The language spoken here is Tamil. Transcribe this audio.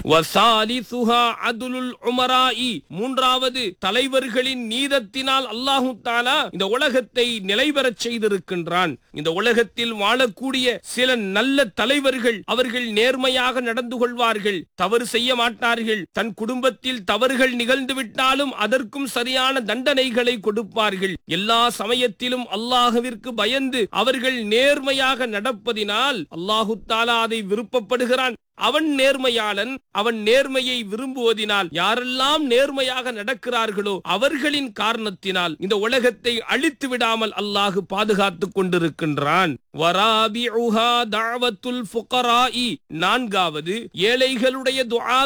வசாலிசுஹா அதுலுல் உமராஇ மூன்றாவது தலைவர்களின் நீதத்தினால் அல்லாஹு தாலா இந்த உலகத்தை நிலைபெறச் செய்திருக்கின்றான் இந்த உலகத்தில் வாழக்கூடிய சில நல்ல தலைவர்கள் அவர்கள் நேர்மையாக நடந்து கொள்வார்கள் தவறு செய்ய மாட்டார்கள் தன் குடும்பத்தில் தவறுகள் நிகழ்ந்து விட்டாலும் அதற்கும் சரியான தண்டனைகளை கொடுப்பார்கள் எல்லா சமயத்திலும் அல்லாஹுவிற்கு பயந்து அவர்கள் நேர்மையாக நடப்பதினால் அல்லாஹு தாலா அதை விருப்பப்படுகிறான் அவன் நேர்மையாளன் அவன் நேர்மையை விரும்புவதினால் யாரெல்லாம் நேர்மையாக நடக்கிறார்களோ அவர்களின் காரணத்தினால் இந்த உலகத்தை அழித்து விடாமல் அல்லாஹு பாதுகாத்துக் கொண்டிருக்கின்றான் வராபிஉஹா தஅவத்துல் ஃபுகராஇ நான்காவது ஏழைகளுடைய துஆ